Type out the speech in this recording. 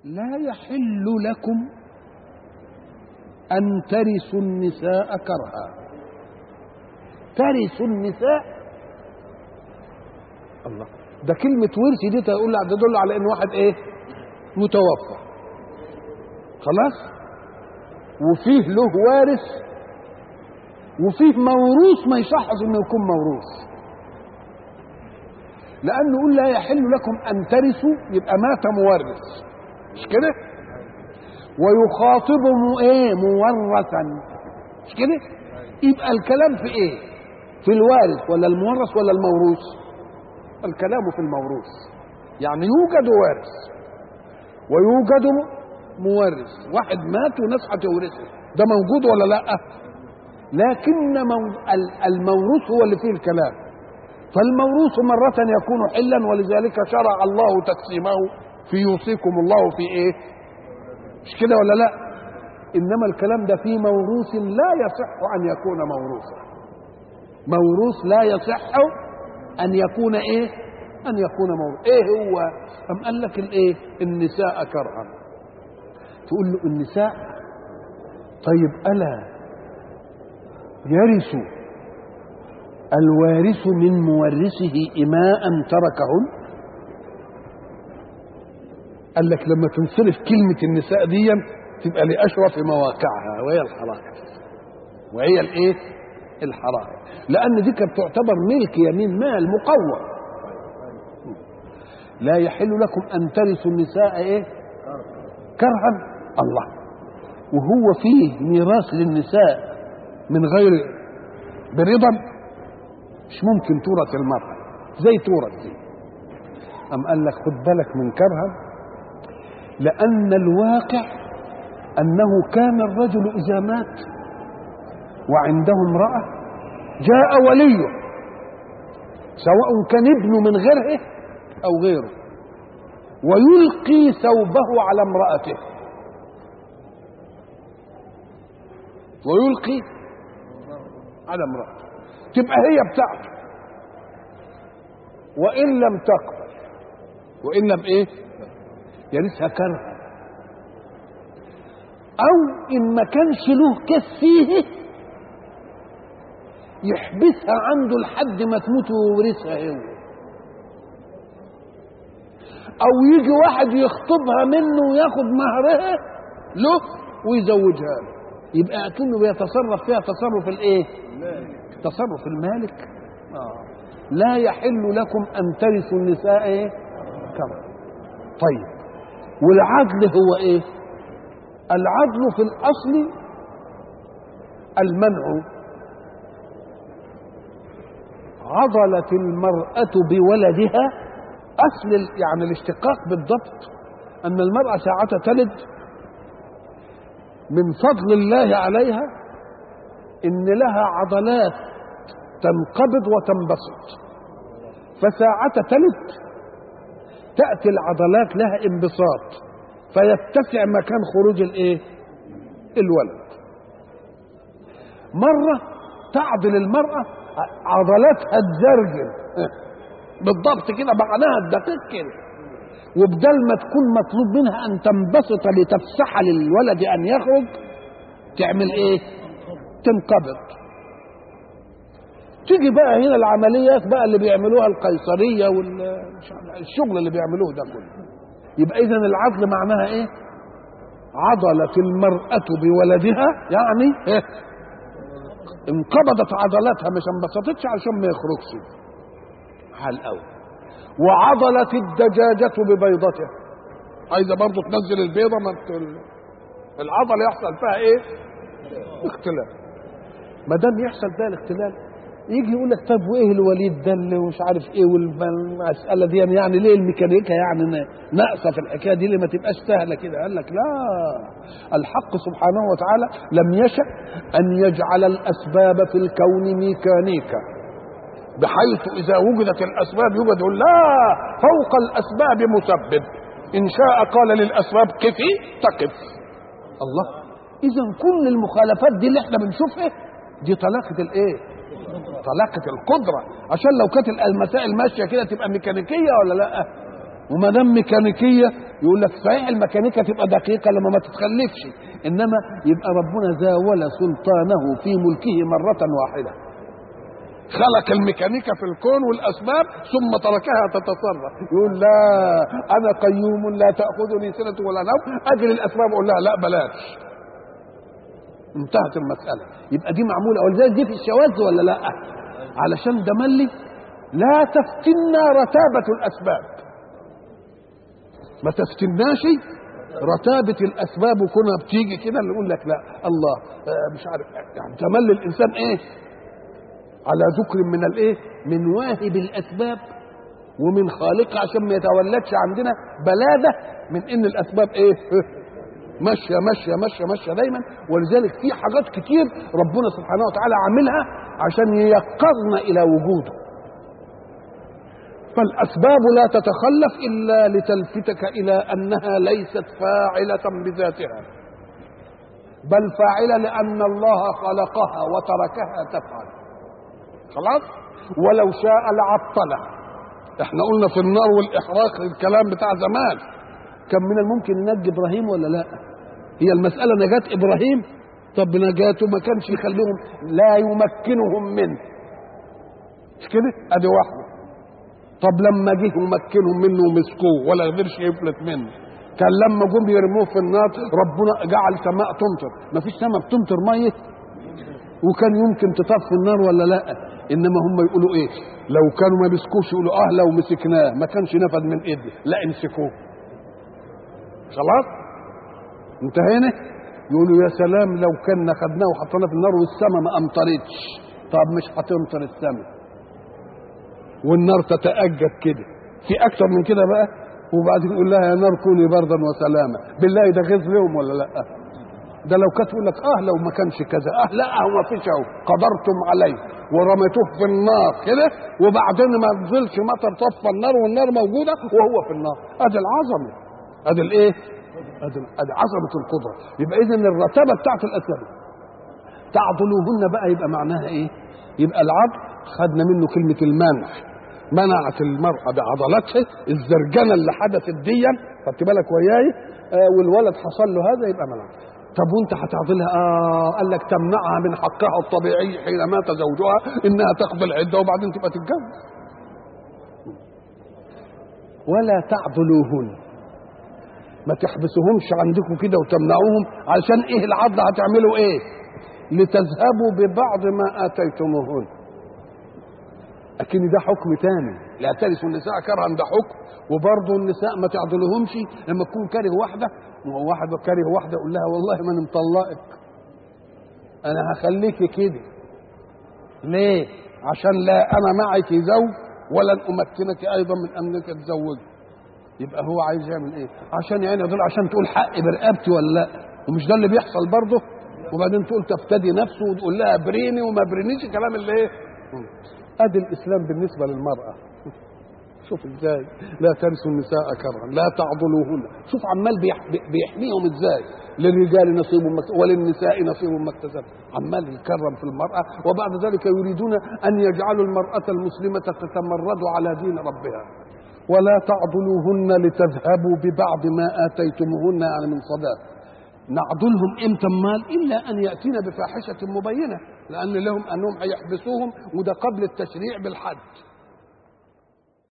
لا يحل لكم أن ترثوا النساء كرها ترثوا النساء الله ده كلمة ورث دي تقول تدل على إن واحد إيه؟ متوفى خلاص؟ وفيه له وارث وفيه موروث ما يصحش انه يكون موروث لانه يقول لا يحل لكم ان ترثوا يبقى مات مورث مش كده ويخاطب ايه مورثا مش كده يبقى الكلام في ايه في الوارث ولا المورث ولا الموروث الكلام في الموروث يعني يوجد وارث ويوجد مورث واحد مات وناس هتورثه ده موجود ولا لا لكن الموروث هو اللي فيه الكلام فالموروث مرة يكون حلا ولذلك شرع الله تقسيمه في يوصيكم الله في ايه مش كده ولا لا انما الكلام ده في موروث لا يصح ان يكون موروثا موروث لا يصح ان يكون ايه ان يكون موروث ايه هو ام قال لك الايه النساء كرها تقول له النساء طيب الا يرث الوارث من مورثه إماء تركهن قال لك لما تنصرف كلمة النساء دي تبقى لأشرف مواقعها وهي الحرائر وهي الايه الحرائر لأن دي كانت تعتبر ملك يمين مال مقوم لا يحل لكم أن ترثوا النساء ايه كرها الله وهو فيه ميراث للنساء من غير برضا مش ممكن تورث المرأة زي تورث دي أم قال لك خد بالك من كرها لأن الواقع أنه كان الرجل إذا مات وعنده امرأة جاء وليه سواء كان ابنه من غيره أو غيره ويلقي ثوبه على امرأته ويلقي على امرأته تبقى هي بتاعته وإن لم تقبل وإن لم إيه يرثها كرها أو إن ما كانش له كس فيه يحبسها عنده لحد ما تموت ويورثها هو أو يجي واحد يخطبها منه وياخد مهرها له ويزوجها له يبقى أكنه بيتصرف فيها تصرف الإيه؟ تصرف المالك آه. لا يحل لكم أن ترثوا النساء إيه؟ كما طيب والعدل هو إيه؟ العدل في الأصل المنع عضلت المرأة بولدها أصل يعني الاشتقاق بالضبط أن المرأة ساعة تلد من فضل الله عليها إن لها عضلات تنقبض وتنبسط فساعة تلد تأتي العضلات لها انبساط فيتسع مكان خروج الايه الولد مرة تعضل المرأة عضلاتها تزرجل بالضبط كده معناها الدقيق كده وبدل ما تكون مطلوب منها ان تنبسط لتفسح للولد ان يخرج تعمل ايه تنقبض تيجي بقى هنا العمليات بقى اللي بيعملوها القيصريه والشغل اللي بيعملوه ده كله يبقى اذا العدل معناها ايه عضلت المرأة بولدها يعني إيه؟ انقبضت عضلاتها مش انبسطتش عشان ما يخرجش حال قوي وعضلت الدجاجة ببيضتها عايزة برضه تنزل البيضة ما العضل يحصل فيها ايه اختلاف ما دام يحصل ده الاختلال يجي يقول لك طب وايه الوليد ده اللي مش عارف ايه والمساله دي يعني ليه الميكانيكا يعني ناقصه في الحكايه دي اللي ما تبقاش سهله كده قال لك لا الحق سبحانه وتعالى لم يشا ان يجعل الاسباب في الكون ميكانيكا بحيث اذا وجدت الاسباب يوجد لا فوق الاسباب مسبب ان شاء قال للاسباب كفي تقف الله اذا كل المخالفات دي اللي احنا بنشوفها دي طلاقه الايه طلاقة القدرة عشان لو كانت المسائل ماشية كده تبقى ميكانيكية ولا لا وما دام ميكانيكية يقول لك صحيح الميكانيكا تبقى دقيقه لما ما تتخلفش انما يبقى ربنا زاول سلطانه في ملكه مره واحده خلق الميكانيكا في الكون والاسباب ثم تركها تتصرف يقول لا انا قيوم لا تاخذني سنه ولا نوم اجل الاسباب اقول لها لا بلاش انتهت المساله يبقى دي معموله ولذلك دي في الشواذ ولا لا علشان ده ملي لا تفتنا رتابه الاسباب ما تفتناش رتابة الأسباب وكونها بتيجي كده اللي يقول لك لا الله آه مش عارف يعني تملي الإنسان إيه على ذكر من الايه من واهب الاسباب ومن خالقها عشان ما يتولدش عندنا بلاده من ان الاسباب ايه ماشيه ماشيه ماشيه ماشيه دايما ولذلك في حاجات كتير ربنا سبحانه وتعالى عاملها عشان ييقظنا الى وجوده فالاسباب لا تتخلف الا لتلفتك الى انها ليست فاعله بذاتها بل فاعله لان الله خلقها وتركها تفعل خلاص ولو شاء لعطله احنا قلنا في النار والاحراق الكلام بتاع زمان كان من الممكن ننجي ابراهيم ولا لا هي المساله نجاه ابراهيم طب نجاته ما كانش يخليهم لا يمكنهم منه مش كده ادي واحده طب لما جه يمكنهم منه ومسكوه ولا قدرش يفلت منه كان لما جم يرموه في النار ربنا جعل سماء تمطر ما فيش سماء بتمطر ميه وكان يمكن تطفي النار ولا لا انما هم يقولوا ايه لو كانوا ما مسكوش يقولوا اه لو مسكناه ما كانش نفذ من ايدي لا امسكوه خلاص انتهينا يقولوا يا سلام لو كنا خدناه وحطيناه في النار والسماء ما امطرتش طب مش هتمطر السماء والنار تتأجج كده في اكتر من كده بقى وبعدين يقول لها يا نار كوني بردا وسلاما بالله ده غيظ لهم ولا لا ده لو كانت يقول لك اه لو ما كانش كذا اه لا هو ما فيش اهو قدرتم عليه ورميتوه في النار كده وبعدين ما نزلش مطر طفى النار والنار موجوده وهو في النار ادي العظمه ادي الايه؟ ادي ادي عظمه القدره يبقى اذا الرتابه بتاعت الاسباب تعضلوهن بقى يبقى معناها ايه؟ يبقى العضل خدنا منه كلمه المنع منعت المرأة بعضلاتها الزرجنة اللي حدثت ديا خدت بالك وياي آه والولد حصل له هذا يبقى منع طب وانت هتعضلها اه قال لك تمنعها من حقها الطبيعي حين مات زوجها انها تقضي العده وبعدين تبقى تتجوز ولا تعضلوهن ما تحبسوهمش عندكم كده وتمنعوهم علشان ايه العضله هتعملوا ايه لتذهبوا ببعض ما اتيتموهن لكن ده حكم تاني لا ترثوا النساء كرها ده حكم وبرضه النساء ما تعضلهمش لما تكون كاره واحده واحد كاره واحده يقول لها والله ما انا مطلقك انا هخليك كده ليه عشان لا انا معك زوج ولن امكنك ايضا من انك تزوجي يبقى هو عايز يعمل ايه عشان يعني يدل عشان تقول حق برقبتي ولا لا ومش ده اللي بيحصل برضه وبعدين تقول تفتدي نفسه وتقول لها بريني وما برينيش الكلام اللي ايه ادي الاسلام بالنسبه للمراه شوف ازاي لا ترثوا النساء كرها لا تعضلوهن شوف عمال بيحميهم ازاي للرجال نصيب وللنساء نصيب ما اكتسب عمال يكرم في المرأة وبعد ذلك يريدون أن يجعلوا المرأة المسلمة تتمرد على دين ربها ولا تعضلوهن لتذهبوا ببعض ما آتيتموهن يعني من صداق نعضلهم امتى مال الا ان ياتينا بفاحشه مبينه لان لهم انهم هيحبسوهم وده قبل التشريع بالحد